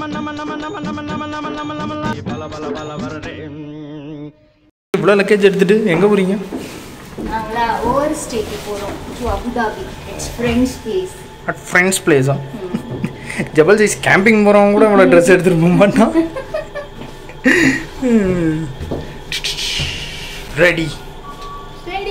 இவ்வளோ லக்கேஜ் எடுத்துட்டு எங்கே போகிறீங்க நாங்களா ஓவர் ஸ்டேக்கு போகிறோம் to Abu Dhabi it's friends place at friends பிளேஸா ஜபல் சைஸ் கேம்பிங் போகிறவங்க கூட இவ்வளோ ட்ரெஸ் எடுத்துகிட்டு போக மாட்டான் ரெடி ரெடி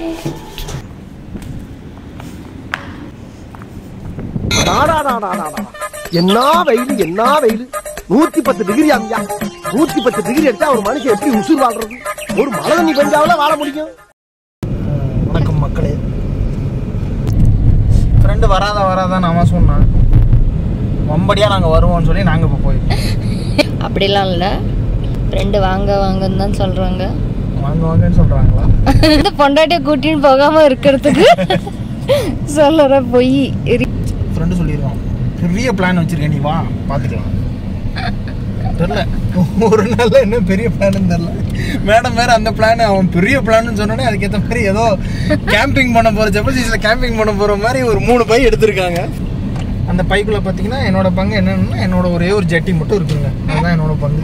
என்ன வெயில் என்ன வெயில் நூத்தி பத்து டிகிரி அம்யா நூத்தி பத்து டிகிரி அடிச்சா ஒரு மனுஷன் எப்படி உசுர் வாழ்றது ஒரு மழை தண்ணி பெஞ்சாவில வாழ முடியும் வணக்கம் மக்களே ஃப்ரெண்டு வராத வராதான் அவன் சொன்னான் வம்படியாக நாங்கள் வருவோம்னு சொல்லி நாங்கள் இப்போ போயிருக்கோம் அப்படிலாம் இல்லை ஃப்ரெண்டு வாங்க வாங்கன்னு தான் சொல்கிறாங்க வாங்க வாங்கன்னு சொல்கிறாங்களா இந்த பொண்டாட்டியை கூட்டின்னு போகாமல் இருக்கிறதுக்கு சொல்லுற பொய் ஃப்ரெண்டு சொல்லியிருக்கான் பெரிய பிளான் வச்சிருக்கேன் நீ வா பார்த்துக்கலாம் தெரில ஒரு நாள்ல என்ன பெரிய பிளான் தெரில மேடம் வேற அந்த பிளான் அவன் பெரிய பிளான்னு சொன்னோடனே அதுக்கேற்ற மாதிரி ஏதோ கேம்பிங் பண்ண போற ஜெபசீஸில் கேம்பிங் பண்ண போற மாதிரி ஒரு மூணு பை எடுத்திருக்காங்க அந்த பைக்குள்ள பார்த்தீங்கன்னா என்னோட பங்கு என்னன்னா என்னோட ஒரே ஒரு ஜட்டி மட்டும் இருக்குங்க அதுதான் என்னோட பங்கு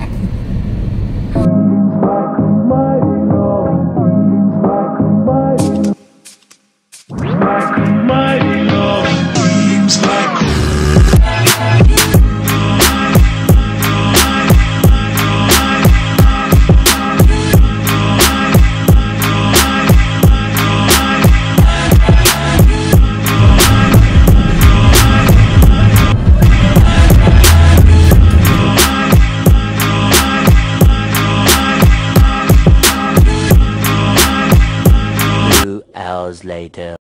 Two hours later.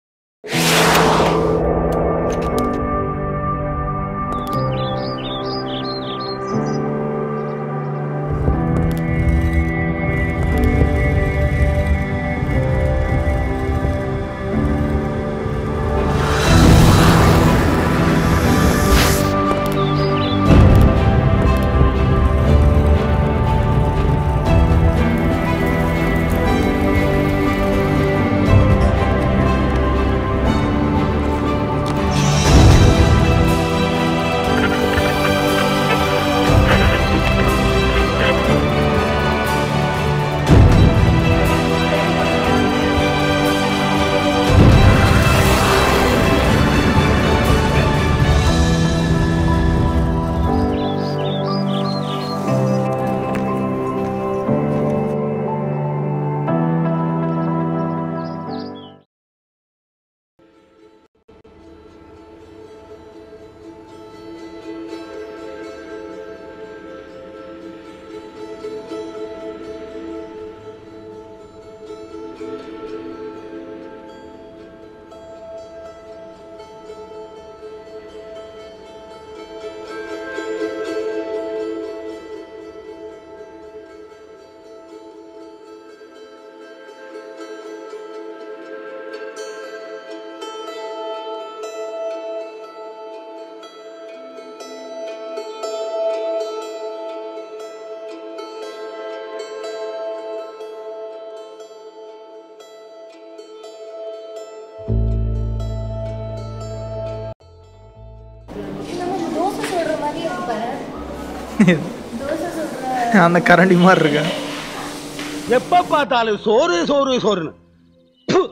தோசை சொல்கிற மாதிரி இருக்கு பாரு தோசை சொல்கிற அந்த கரண்டி மாதிரி இருக்கா எப்ப பார்த்தாலும் சோறு சோறு சோறுன்னு ப்பு.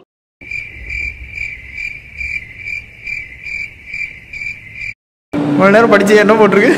இவ்வளோ நேரம் படிச்சு என்ன போட்டிருக்கு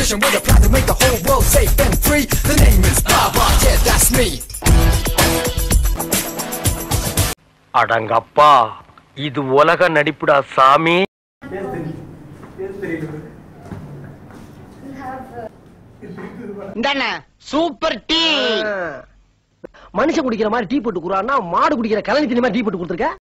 vision with a plan to make the whole world safe and free. The name is Baba, yeah, that's me. அடங்கப்பா இது உலக நடிப்புடா சாமி சூப்பர் டீ மனுஷன் குடிக்கிற மாதிரி டீ போட்டு குறான்னா மாடு குடிக்கிற கலனி தண்ணி மாதிரி டீ போட்டு கொடுத்துருக்க